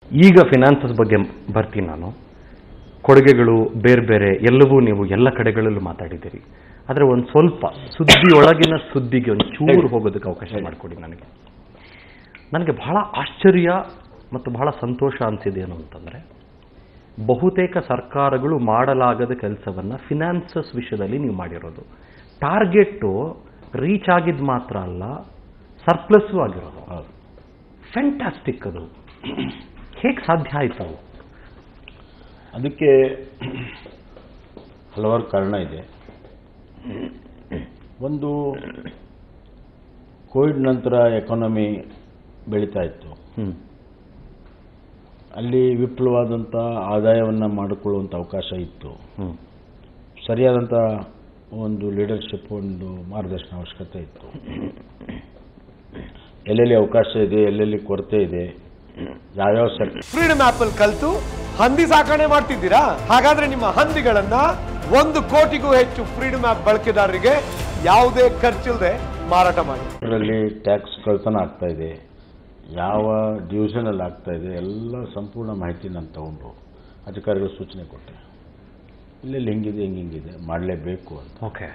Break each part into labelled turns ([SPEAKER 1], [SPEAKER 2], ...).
[SPEAKER 1] ಈಗ ಫಿನಾನ್ಸಸ್ ಬಗ್ಗೆ ಬರ್ತೀನಿ ನಾನು ಕೊಡುಗೆಗಳು ಬೇರೆ ಬೇರೆ ಎಲ್ಲವೂ ನೀವು ಎಲ್ಲ ಕಡೆಗಳಲ್ಲೂ ಮಾತಾಡಿದ್ದೀರಿ ಆದರೆ ಒಂದು ಸ್ವಲ್ಪ ಸುದ್ದಿಯೊಳಗಿನ ಸುದ್ದಿಗೆ ಒಂದು ಚೂರು ಹೋಗೋದಕ್ಕೆ ಅವಕಾಶ ಮಾಡಿಕೊಡಿ ನನಗೆ ನನಗೆ ಬಹಳ ಆಶ್ಚರ್ಯ ಮತ್ತು ಬಹಳ ಸಂತೋಷ ಅನಿಸಿದೇನು ಅಂತಂದರೆ ಬಹುತೇಕ ಸರ್ಕಾರಗಳು ಮಾಡಲಾಗದ ಕೆಲಸವನ್ನು ಫಿನಾನ್ಸಸ್ ವಿಷಯದಲ್ಲಿ ನೀವು ಮಾಡಿರೋದು ಟಾರ್ಗೆಟ್ಟು ರೀಚ್ ಆಗಿದ್ದು ಮಾತ್ರ ಅಲ್ಲ ಸರ್ಪ್ಲಸ್ಸು ಆಗಿರೋದು
[SPEAKER 2] ಹೌದು
[SPEAKER 1] ಫ್ಯಾಂಟಾಸ್ಟಿಕ್ ಅದು ಹೇಗೆ ಸಾಧ್ಯ ಆಯಿತು
[SPEAKER 2] ಅದಕ್ಕೆ ಹಲವಾರು ಕಾರಣ ಇದೆ ಒಂದು ಕೋವಿಡ್ ನಂತರ ಎಕಾನಮಿ ಬೆಳೀತಾ ಇತ್ತು
[SPEAKER 1] ಹ್ಞೂ
[SPEAKER 2] ಅಲ್ಲಿ ವಿಪುಲವಾದಂಥ ಆದಾಯವನ್ನು ಮಾಡಿಕೊಳ್ಳುವಂಥ ಅವಕಾಶ ಇತ್ತು
[SPEAKER 1] ಹ್ಞೂ
[SPEAKER 2] ಸರಿಯಾದಂಥ ಒಂದು ಲೀಡರ್ಶಿಪ್ ಒಂದು ಮಾರ್ಗದರ್ಶನ ಅವಶ್ಯಕತೆ ಇತ್ತು ಎಲ್ಲೆಲ್ಲಿ ಅವಕಾಶ ಇದೆ ಎಲ್ಲೆಲ್ಲಿ ಕೊರತೆ ಇದೆ ಯಾವ್ಯಾವ ಸೆಕ್ಟರ್
[SPEAKER 3] ಫ್ರೀಡಮ್ ಆಪ್ ಅಲ್ಲಿ ಕಲ್ತು ಹಂದಿ ಸಾಕಣೆ ಮಾಡ್ತಿದ್ದೀರಾ ಹಾಗಾದ್ರೆ ನಿಮ್ಮ ಹಂದಿಗಳನ್ನ ಒಂದು ಕೋಟಿಗೂ ಹೆಚ್ಚು ಫ್ರೀಡಮ್ ಆಪ್ ಬಳಕೆದಾರರಿಗೆ ಯಾವುದೇ ಖರ್ಚಿಲ್ಲದೆ ಮಾರಾಟ ಮಾಡಿ
[SPEAKER 2] ಅದರಲ್ಲಿ ಟ್ಯಾಕ್ಸ್ ಕಳ್ತನ ಆಗ್ತಾ ಇದೆ ಯಾವ ಡಿವಿಷನಲ್ಲಿ ಆಗ್ತಾ ಇದೆ ಎಲ್ಲ ಸಂಪೂರ್ಣ ಮಾಹಿತಿ ನಾನು ತಗೊಂಡು ಅಧಿಕಾರಿಗಳು ಸೂಚನೆ ಕೊಟ್ಟೆ ಇಲ್ಲೆಲ್ಲಿ ಹಿಂಗಿದೆ ಹಿಂಗೆ ಹಿಂಗಿದೆ ಮಾಡಲೇಬೇಕು ಅಂತ
[SPEAKER 1] ಓಕೆ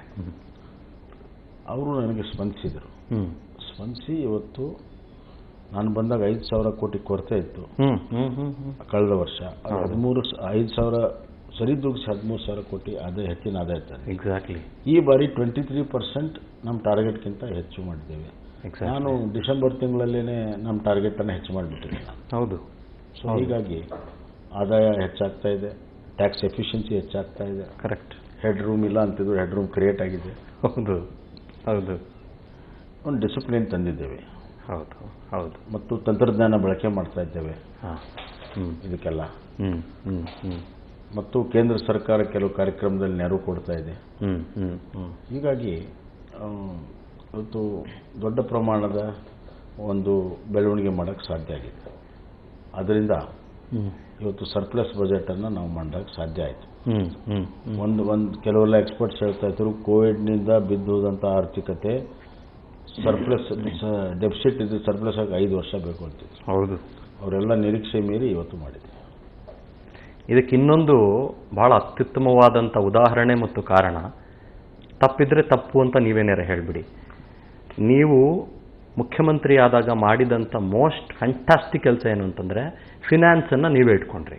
[SPEAKER 2] ಅವರು ನನಗೆ ಸ್ಪಂದಿಸಿದರು
[SPEAKER 1] ಹ್ಞೂ
[SPEAKER 2] ಸ್ಪಂದಿಸಿ ಇವತ್ತು ನಾನು ಬಂದಾಗ ಐದು ಸಾವಿರ ಕೋಟಿ ಕೊರತೆ ಇತ್ತು
[SPEAKER 1] ಹ್ಞೂ ಹ್ಞೂ ಹ್ಞೂ ಹ್ಞೂ
[SPEAKER 2] ಕಳೆದ ವರ್ಷ ಅದು ಹದಿಮೂರು ಸ- ಐದು ಸಾವಿರ ಸರಿದೂಗಿಸಿ ಹದಿಮೂರು ಸಾವಿರ ಕೋಟಿ ಆದಾಯ ಹೆಚ್ಚಿನ ಆದಾಯ ತಂದೆ
[SPEAKER 1] ಎಕ್ಸಾಕ್ಟ್ಲಿ
[SPEAKER 2] ಈ ಬಾರಿ ಟ್ವೆಂಟಿ ತ್ರೀ ಪರ್ಸೆಂಟ್ ನಮ್ಮ ಟಾರ್ಗೆಟ್ಗಿಂತ ಹೆಚ್ಚು ಮಾಡಿದ್ದೇವೆ
[SPEAKER 1] ಎಕ್ಸಾಕ್ಟ್ಲಿ
[SPEAKER 2] ನಾನು ಡಿಸೆಂಬರ್ ತಿಂಗಳಲ್ಲೇ ನಮ್ಮ ಟಾರ್ಗೆಟನ್ನು ಹೆಚ್ಚು ಮಾಡಿಬಿಟ್ಟಿದ್ದೆ ನಾನು
[SPEAKER 1] ಹೌದು
[SPEAKER 2] ಸೊ ಹೀಗಾಗಿ ಆದಾಯ ಹೆಚ್ಚಾಗ್ತಾ ಇದೆ ಟ್ಯಾಕ್ಸ್ ಎಫಿಷಿಯನ್ಸಿ ಹೆಚ್ಚಾಗ್ತಾ ಇದೆ
[SPEAKER 1] ಕರೆಕ್ಟ್
[SPEAKER 2] ಹೆಡ್ ರೂಮ್ ಇಲ್ಲ ಅಂತಿದ್ರು ಹೆಡ್ ರೂಮ್ ಕ್ರಿಯೇಟ್ ಆಗಿದೆ
[SPEAKER 1] ಹೌದು ಹೌದು
[SPEAKER 2] ಒಂದು ಡಿಸಿಪ್ಲಿನ್ ತಂದಿದ್ದೇವೆ
[SPEAKER 1] ಹೌದು ಹೌದು
[SPEAKER 2] ಮತ್ತು ತಂತ್ರಜ್ಞಾನ ಬಳಕೆ ಮಾಡ್ತಾ ಇದ್ದೇವೆ
[SPEAKER 1] ಹಾಂ ಹ್ಞೂ
[SPEAKER 2] ಇದಕ್ಕೆಲ್ಲ
[SPEAKER 1] ಹ್ಞೂ ಹ್ಞೂ ಹ್ಞೂ
[SPEAKER 2] ಮತ್ತು ಕೇಂದ್ರ ಸರ್ಕಾರ ಕೆಲವು ಕಾರ್ಯಕ್ರಮದಲ್ಲಿ ನೆರವು ಕೊಡ್ತಾ ಇದೆ
[SPEAKER 1] ಹ್ಞೂ ಹ್ಞೂ ಹ್ಞೂ
[SPEAKER 2] ಹೀಗಾಗಿ ಆ, ಇವತ್ತು ದೊಡ್ಡ ಪ್ರಮಾಣದ ಒಂದು ಬೆಳವಣಿಗೆ ಮಾಡೋಕ್ಕೆ ಸಾಧ್ಯ ಆಗಿದೆ ಅದರಿಂದ
[SPEAKER 1] ಹ್ಞೂ
[SPEAKER 2] ಇವತ್ತು ಸರ್ಪ್ಲಸ್ ಬಜೆಟನ್ನು ನಾವು ಮಾಡೋಕ್ಕೆ ಸಾಧ್ಯ ಆಯಿತು
[SPEAKER 1] ಹ್ಞೂ ಹ್ಞೂ ಹ್ಞೂ
[SPEAKER 2] ಒಂದು ಒಂದು ಕೆಲವೆಲ್ಲ ಎಕ್ಸ್ಪರ್ಟ್ಸ್ ಹೇಳ್ತಾ ಇದ್ರು ಕೋವಿಡ್ನಿಂದ ಬಿದ್ದೋದಂಥ ಆರ್ಥಿಕತೆ ಸರ್ಪ್ಲಸ್ ಡೆಫಿಸಿಟ್ ಇದು ಸರ್ಪ್ಲಸ್ ಆಗಿ ಐದು ವರ್ಷ ಬೇಕು ಅಂತಿದ್ರು
[SPEAKER 1] ಹೌದು
[SPEAKER 2] ಅವರೆಲ್ಲ ನಿರೀಕ್ಷೆ ಮೀರಿ ಇವತ್ತು ಮಾಡಿದೆ
[SPEAKER 1] ಇದಕ್ಕೆ ಇನ್ನೊಂದು ಬಹಳ ಅತ್ಯುತ್ತಮವಾದಂಥ ಉದಾಹರಣೆ ಮತ್ತು ಕಾರಣ ತಪ್ಪಿದ್ರೆ ತಪ್ಪು ಅಂತ ನೀವೇನಾರ ಹೇಳಿಬಿಡಿ ನೀವು ಮುಖ್ಯಮಂತ್ರಿ ಆದಾಗ ಮಾಡಿದಂಥ ಮೋಸ್ಟ್ ಫ್ಯಾಂಟಾಸ್ಟಿಕ್ ಕೆಲಸ ಏನು ಅಂತಂದರೆ ಫಿನಾನ್ಸನ್ನು ನೀವೇ ಇಟ್ಕೊಂಡ್ರಿ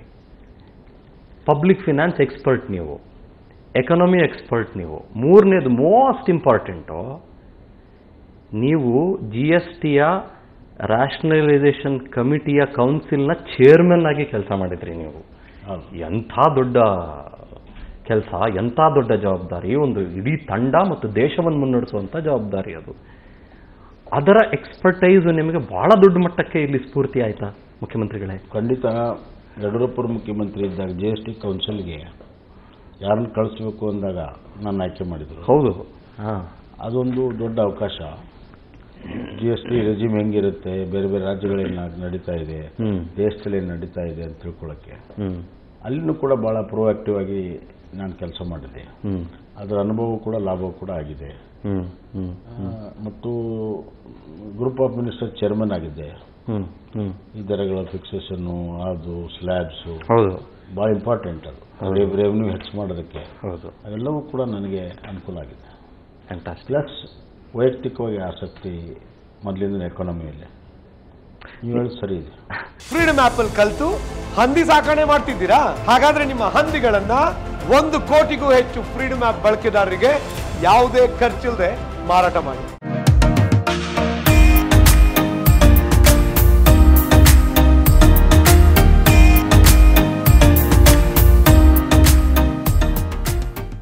[SPEAKER 1] ಪಬ್ಲಿಕ್ ಫಿನಾನ್ಸ್ ಎಕ್ಸ್ಪರ್ಟ್ ನೀವು ಎಕನಾಮಿ ಎಕ್ಸ್ಪರ್ಟ್ ನೀವು ಮೂರನೇದು ಮೋಸ್ಟ್ ಇಂಪಾರ್ಟೆಂಟು ನೀವು ಜಿ ಎಸ್ ಟಿಯ ರ್ಯಾಷನಲೈಸೇಷನ್ ಕಮಿಟಿಯ ಕೌನ್ಸಿಲ್ನ ಚೇರ್ಮನ್ ಆಗಿ ಕೆಲಸ ಮಾಡಿದ್ರಿ ನೀವು
[SPEAKER 2] ಹೌದು
[SPEAKER 1] ಎಂಥ ದೊಡ್ಡ ಕೆಲಸ ಎಂಥ ದೊಡ್ಡ ಜವಾಬ್ದಾರಿ ಒಂದು ಇಡೀ ತಂಡ ಮತ್ತು ದೇಶವನ್ನು ಮುನ್ನಡೆಸುವಂಥ ಜವಾಬ್ದಾರಿ ಅದು ಅದರ ಎಕ್ಸ್ಪರ್ಟೈಸ್ ನಿಮಗೆ ಬಹಳ ದೊಡ್ಡ ಮಟ್ಟಕ್ಕೆ ಇಲ್ಲಿ ಸ್ಫೂರ್ತಿ ಆಯ್ತಾ ಮುಖ್ಯಮಂತ್ರಿಗಳೇ
[SPEAKER 2] ಖಂಡಿತ ಯಡಿಯೂರಪ್ಪರು ಮುಖ್ಯಮಂತ್ರಿ ಇದ್ದಾಗ ಜಿ ಎಸ್ ಟಿ ಕೌನ್ಸಿಲ್ಗೆ ಯಾರನ್ನು ಕಳಿಸ್ಬೇಕು ಅಂದಾಗ ನಾನು ಆಯ್ಕೆ ಮಾಡಿದರು
[SPEAKER 1] ಹೌದು ಹಾಂ
[SPEAKER 2] ಅದೊಂದು ದೊಡ್ಡ ಅವಕಾಶ ಜಿ ಎಸ್ ಟಿ ರೆಜಿಮ್ ಹೆಂಗಿರುತ್ತೆ ಬೇರೆ ಬೇರೆ ರಾಜ್ಯಗಳಲ್ಲಿ ನಾ- ನಡೀತಾ ಇದೆ
[SPEAKER 1] ಹ್ಞೂ
[SPEAKER 2] ದೇಶದಲ್ಲಿ ಏನ್ ನಡೀತಾ ಇದೆ ಅಂತ ತಿಳ್ಕೊಳ್ಳೋಕ್ಕೆ
[SPEAKER 1] ಹ್ಞೂ
[SPEAKER 2] ಅಲ್ಲಿನೂ ಕೂಡ ಭಾಳ ಪ್ರೋಆಕ್ಟಿವ್ ಆಗಿ ನಾನು ಕೆಲಸ ಮಾಡಿದೆ
[SPEAKER 1] ಹ್ಞೂ
[SPEAKER 2] ಅದರ ಅನುಭವ ಕೂಡ ಲಾಭವೂ ಕೂಡ ಆಗಿದೆ
[SPEAKER 1] ಹ್ಞೂ ಹ್ಞೂ
[SPEAKER 2] ಆ, ಮತ್ತು ಗ್ರೂಪ್ ಆಫ್ ಮಿನಿಸ್ಟರ್ ಚೇರ್ಮನ್ ಆಗಿದ್ದೆ
[SPEAKER 1] ಹ್ಞೂ ಹ್ಞೂ
[SPEAKER 2] ಈ ದರಗಳ ಫಿಕ್ಸೇಷನ್ನು ಅದು ಸ್ಲ್ಯಾಬ್ಸು
[SPEAKER 1] ಹೌದು
[SPEAKER 2] ಭಾಳ ಇಂಪಾರ್ಟೆಂಟ್ ಅದು ರೆವೆನ್ಯೂ ಹೆಚ್ಚು ಮಾಡೋದಕ್ಕೆ
[SPEAKER 1] ಹೌದು
[SPEAKER 2] ಅವೆಲ್ಲವೂ ಕೂಡ ನನಗೆ ಅನುಕೂಲ ಆಗಿದೆ
[SPEAKER 1] ಫ್ಯಾಂಟಾಸ್ಟಿಕ್
[SPEAKER 2] ಪ್ಲಸ್ ವೈಯಕ್ತಿಕವಾಗಿ ಆಸಕ್ತಿ ಮೊದಲಿಂದ ಎಕಾನಮಿಯಲ್ಲಿ ನೀವು ಹೇಳೋದು ಸರಿ ಇದೆ
[SPEAKER 3] ಫ್ರೀಡಮ್ ಆಪ್ ಅಲ್ಲಿ ಕಲ್ತು ಹಂದಿ ಸಾಕಣೆ ಮಾಡ್ತಿದ್ದೀರಾ ಹಾಗಾದ್ರೆ ನಿಮ್ಮ ಹಂದಿಗಳನ್ನ ಒಂದು ಕೋಟಿಗೂ ಹೆಚ್ಚು ಫ್ರೀಡಮ್ ಆಪ್ ಬಳಕೆದಾರರಿಗೆ ಯಾವುದೇ ಖರ್ಚಿಲ್ಲದೆ ಮಾರಾಟ ಮಾಡಿ